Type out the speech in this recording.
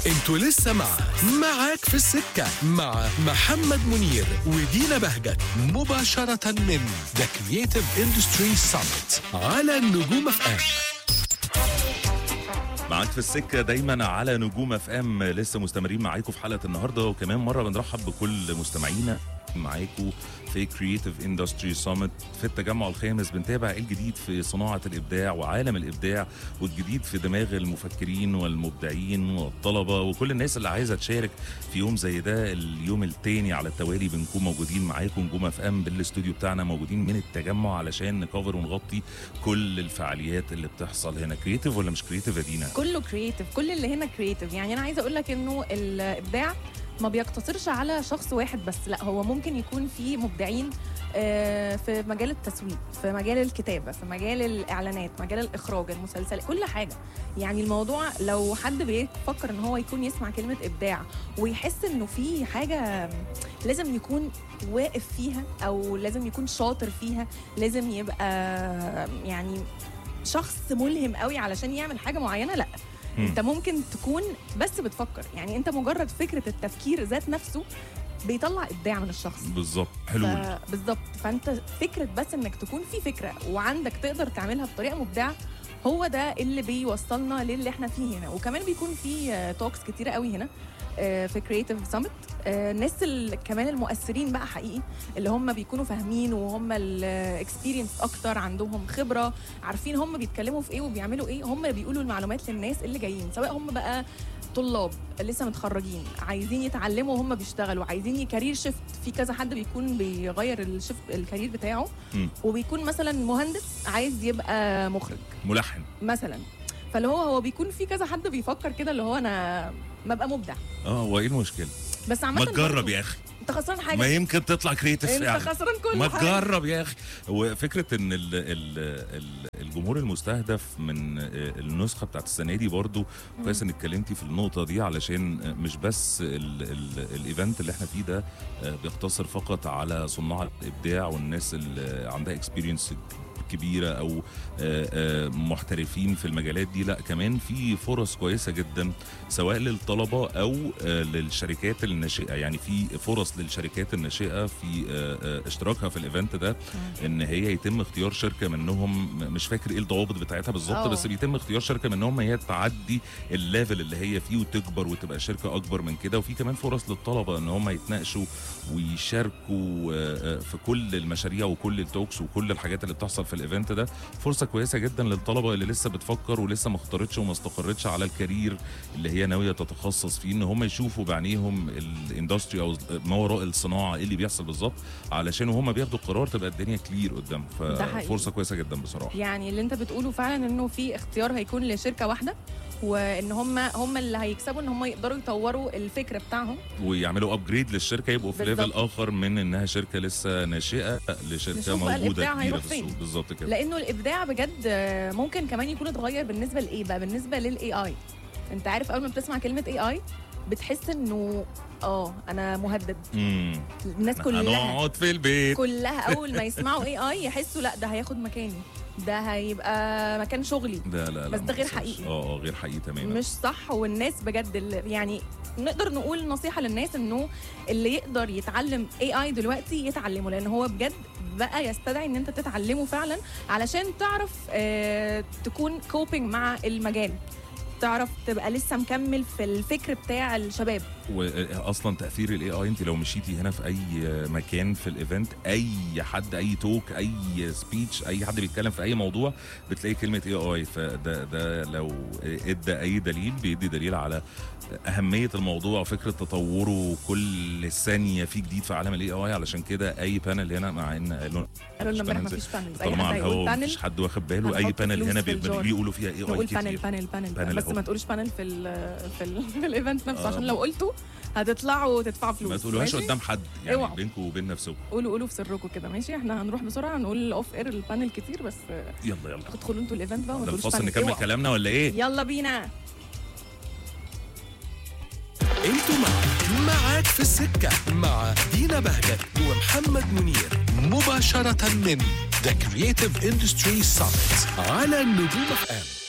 انتوا لسه مع معاك في السكة مع محمد منير ودينا بهجت مباشرة من ذا كرييتيف اندستري سامت على النجوم اف ام معاك في السكة دايما على نجوم اف ام لسه مستمرين معاكم في حلقة النهاردة وكمان مرة بنرحب بكل مستمعينا معاكم في كرييتيف اندستري سامت في التجمع الخامس بنتابع ايه الجديد في صناعة الابداع وعالم الابداع والجديد في دماغ المفكرين والمبدعين والطلبة وكل الناس اللي عايزة تشارك في يوم زي ده اليوم التاني على التوالي بنكون موجودين معاكم نجوم اف ام بالاستوديو بتاعنا موجودين من التجمع علشان نكفر ونغطي كل الفعاليات اللي بتحصل هنا كرييتيف ولا مش كرييتيف يا دينا؟ كله كرييتيف كل اللي هنا كرييتيف يعني انا عايزه اقول لك انه الابداع ما بيقتصرش على شخص واحد بس لا هو ممكن يكون في مبدعين آه، في مجال التسويق في مجال الكتابه في مجال الاعلانات مجال الاخراج المسلسل كل حاجه يعني الموضوع لو حد بيفكر ان هو يكون يسمع كلمه ابداع ويحس انه في حاجه لازم يكون واقف فيها او لازم يكون شاطر فيها لازم يبقى يعني شخص ملهم قوي علشان يعمل حاجه معينه لا مم. انت ممكن تكون بس بتفكر يعني انت مجرد فكره التفكير ذات نفسه بيطلع ابداع من الشخص بالظبط حلول ف- بالظبط فانت فكره بس انك تكون في فكره وعندك تقدر تعملها بطريقه مبدعه هو ده اللي بيوصلنا للي احنا فيه هنا وكمان بيكون في توكس كتيره قوي هنا آه، في كرييتيف سامت الناس ال- كمان المؤثرين بقى حقيقي اللي هم بيكونوا فاهمين وهم الاكسبيرينس اكتر عندهم خبره عارفين هم بيتكلموا في ايه وبيعملوا ايه هم اللي بيقولوا المعلومات للناس اللي جايين سواء هم بقى طلاب لسه متخرجين عايزين يتعلموا وهم بيشتغلوا عايزين يكارير شيفت في كذا حد بيكون بيغير الشيفت الكارير بتاعه مم. وبيكون مثلا مهندس عايز يبقى مخرج ملحن مثلا فاللي هو هو بيكون في كذا حد بيفكر كده اللي هو انا ما ابقى مبدع اه هو ايه المشكله؟ بس عامه ما تجرب برضه يا اخي انت خسران ما حاجه يمكن تطلع كريتيف انت يعني خسران كل ما حاجه تجرب يا اخي وفكره ان ال ال ال الجمهور المستهدف من النسخه بتاعت السنه دي برضو كويس انك اتكلمتي في النقطه دي علشان مش بس ال ال الايفنت اللي احنا فيه ده بيقتصر فقط على صناع الابداع والناس اللي عندها اكسبيرينس كبيره او آه، آه، محترفين في المجالات دي لا كمان في فرص كويسه جدا سواء للطلبه او آه، للشركات الناشئه يعني في فرص للشركات الناشئه في آه، آه، اشتراكها في الايفنت ده ان هي يتم اختيار شركه منهم م- مش فاكر ايه الضوابط بتاعتها بالظبط اه. بس بيتم اختيار شركه منهم هي تعدي الليفل اللي هي فيه وتكبر وتبقى شركه اكبر من كده وفي كمان فرص للطلبه ان هم يتناقشوا ويشاركوا آه، آه، في كل المشاريع وكل التوكس وكل الحاجات اللي بتحصل في الايفنت ده فرصه كويسه جدا للطلبه اللي لسه بتفكر ولسه ما اختارتش وما استقرتش على الكارير اللي هي ناويه تتخصص فيه ان هم يشوفوا بعينيهم الاندستري او ما وراء الصناعه ايه اللي بيحصل بالظبط علشان وهم بياخدوا القرار تبقى الدنيا كلير قدام ده حقيقي. ففرصه كويسه جدا بصراحه يعني اللي انت بتقوله فعلا انه في اختيار هيكون لشركه واحده وان هم هم اللي هيكسبوا ان هم يقدروا يطوروا الفكره بتاعهم ويعملوا ابجريد للشركه يبقوا في بالظبط. ليفل اخر من انها شركه لسه ناشئه لشركه نشوف بقى موجوده الإبداع كبيره هيروح في فين. السوق بالظبط كده لانه الابداع بجد آه، ممكن كمان يكون اتغير بالنسبه لايه بقى بالنسبه للاي اي انت عارف اول ما بتسمع كلمه اي اي بتحس انه اه انا مهدد امم الناس كلها هنقعد في البيت كلها اول ما يسمعوا اي اي يحسوا لا ده هياخد مكاني ده هيبقى مكان شغلي لا لا لا بس ما ده غير حصلش. حقيقي. اه اه غير حقيقي تماما مش صح والناس بجد اللي يعني نقدر نقول نصيحه للناس انه اللي يقدر يتعلم اي اي دلوقتي يتعلمه لان هو بجد بقى يستدعي ان انت تتعلمه فعلا علشان تعرف آه تكون كوبينج مع المجال تعرف تبقى لسه مكمل في الفكر بتاع الشباب واصلا تاثير الاي اي انت لو مشيتي هنا في اي مكان في الايفنت اي حد اي توك اي سبيتش اي حد بيتكلم في اي موضوع بتلاقي كلمه اي اي فده ده لو ادى اي دليل بيدي دليل على اهميه الموضوع وفكره تطوره كل ثانيه في جديد في عالم الاي اي علشان كده اي بانل هنا مع ان قالوا قالوا لنا مش امبارح panels. مفيش بانلز طالما على الهواء بانل مفيش حد واخد باله اي هنحط بانل فلوس هنا في بي- الجار. بيقولوا فيها اي اي نقول بانل كتير بانل بانل بانل بس أهو. ما تقولوش بانل في ال في, ال في الايفنت نفسه آه. عشان لو قلتوا هتطلعوا وتدفعوا فلوس ما تقولوهاش ماشي؟ قدام حد يعني اوعوا. بينكم وبين نفسكم قولوا قولوا في سركم كده ماشي احنا هنروح بسرعه نقول اوف اير البانل كتير بس يلا يلا ادخلوا انتوا الايفنت بقى وما ده تقولوش الفاصل بانل نكمل اوعوا. كلامنا ولا ايه؟ يلا بينا انتوا مع معاك في السكة مع دينا بهجت ومحمد منير مباشرة من ذا كرييتيف اندستري سامت على النجوم اف ام